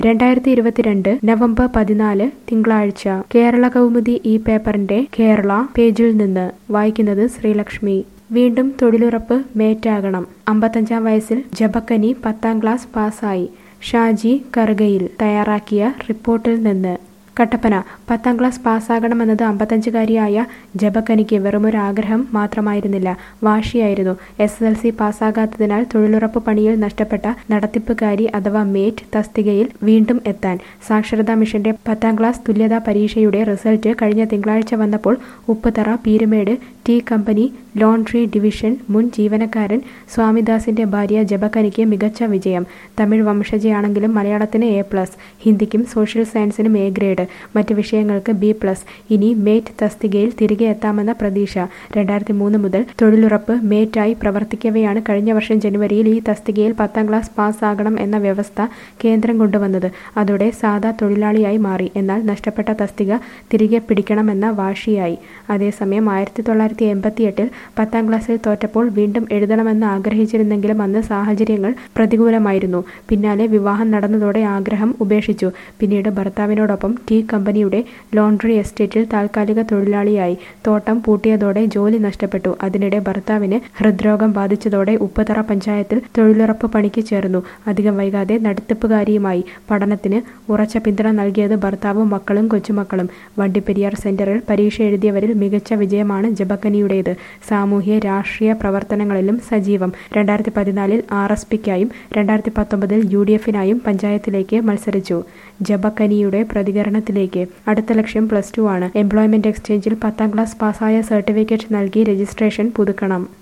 രണ്ടായിരത്തി ഇരുപത്തിരണ്ട് നവംബർ പതിനാല് തിങ്കളാഴ്ച കേരള കൗമുദി ഈ പേപ്പറിന്റെ കേരള പേജിൽ നിന്ന് വായിക്കുന്നത് ശ്രീലക്ഷ്മി വീണ്ടും തൊഴിലുറപ്പ് മേറ്റാകണം അമ്പത്തഞ്ചാം വയസ്സിൽ ജബക്കനി പത്താം ക്ലാസ് പാസ്സായി ഷാജി കറുകയിൽ തയ്യാറാക്കിയ റിപ്പോർട്ടിൽ നിന്ന് കട്ടപ്പന പത്താം ക്ലാസ് പാസ്സാകണമെന്നത് അമ്പത്തഞ്ചുകാരിയായ ജബക്കനിക്ക് വെറുമൊരു ആഗ്രഹം മാത്രമായിരുന്നില്ല വാശിയായിരുന്നു എസ് എസ് എൽ സി പാസ്സാകാത്തതിനാൽ തൊഴിലുറപ്പ് പണിയിൽ നഷ്ടപ്പെട്ട നടത്തിപ്പുകാരി അഥവാ മേറ്റ് തസ്തികയിൽ വീണ്ടും എത്താൻ സാക്ഷരതാ മിഷന്റെ പത്താം ക്ലാസ് തുല്യതാ പരീക്ഷയുടെ റിസൾട്ട് കഴിഞ്ഞ തിങ്കളാഴ്ച വന്നപ്പോൾ Upputhara Peermade tea company laundry division മുൻ ജീവനക്കാരൻ സ്വാമിദാസിന്റെ ഭാര്യ ജബക്കനിക്ക് മികച്ച വിജയം തമിഴ് വംശജയാണെങ്കിലും മലയാളത്തിന് എ പ്ലസ് ഹിന്ദിക്കും സോഷ്യൽ സയൻസിനും എ ഗ്രേഡ് മറ്റ് വിഷയങ്ങൾക്ക് ബി പ്ലസ് ഇനി മേറ്റ് തസ്തികയിൽ തിരികെ എത്താമെന്ന പ്രതീക്ഷ രണ്ടായിരത്തി മൂന്ന് മുതൽ തൊഴിലുറപ്പ് മേറ്റായി പ്രവർത്തിക്കവെയാണ് കഴിഞ്ഞ വർഷം ജനുവരിയിൽ ഈ തസ്തികയിൽ പത്താം ക്ലാസ് പാസ്സാകണം എന്ന വ്യവസ്ഥ കേന്ദ്രം കൊണ്ടുവന്നത് അതോടെ സാധാ തൊഴിലാളിയായി മാറി എന്നാൽ നഷ്ടപ്പെട്ട തസ്തിക തിരികെ പിടിക്കണമെന്ന വാശിയായി അതേസമയം ആയിരത്തി തൊള്ളായിരത്തി എൺപത്തിയെട്ടിൽ പത്താം ക്ലാസ്സിൽ തോറ്റപ്പോൾ വീണ്ടും എഴുതണമെന്ന് ആഗ്രഹിച്ചിരുന്നെങ്കിലും അന്ന് സാഹചര്യങ്ങൾ പ്രതികൂലമായിരുന്നു പിന്നാലെ വിവാഹം നടന്നതോടെ ആഗ്രഹം ഉപേക്ഷിച്ചു പിന്നീട് ഭർത്താവിനോടൊപ്പം ടീ കമ്പനിയുടെ ലോണ്ട്രി എസ്റ്റേറ്റിൽ താൽക്കാലിക തൊഴിലാളിയായി തോട്ടം പൂട്ടിയതോടെ ജോലി നഷ്ടപ്പെട്ടു അതിനിടെ ഭർത്താവിന് ഹൃദ്രോഗം ബാധിച്ചതോടെ ഉപ്പതറ പഞ്ചായത്തിൽ തൊഴിലുറപ്പ് പണിക്ക് ചേർന്നു അധികം വൈകാതെ നടത്തിപ്പുകാരിയുമായി പഠനത്തിന് ഉറച്ച പിന്തുണ നൽകിയത് ഭർത്താവും മക്കളും കൊച്ചുമക്കളും വണ്ടിപ്പെരിയാർ സെന്ററിൽ പരീക്ഷ എഴുതിയവരിൽ മികച്ച വിജയമാണ് ജബക്കനിയുടേത് സാമൂഹ്യ രാഷ്ട്രീയ പ്രവർത്തനങ്ങളിലും സജീവം രണ്ടായിരത്തി പതിനാലിൽ ആർ എസ് പിക്കായും രണ്ടായിരത്തി പത്തൊമ്പതിൽ യു ഡി എഫിനായും പഞ്ചായത്തിലേക്ക് മത്സരിച്ചു ജബക്കനിയുടെ പ്രതികരണത്തിലേക്ക് അടുത്ത ലക്ഷ്യം പ്ലസ് ടു ആണ് എംപ്ലോയ്മെന്റ് എക്സ്ചേഞ്ചിൽ പത്താം ക്ലാസ് പാസ്സായ സർട്ടിഫിക്കറ്റ് നൽകി രജിസ്ട്രേഷൻ പുതുക്കണം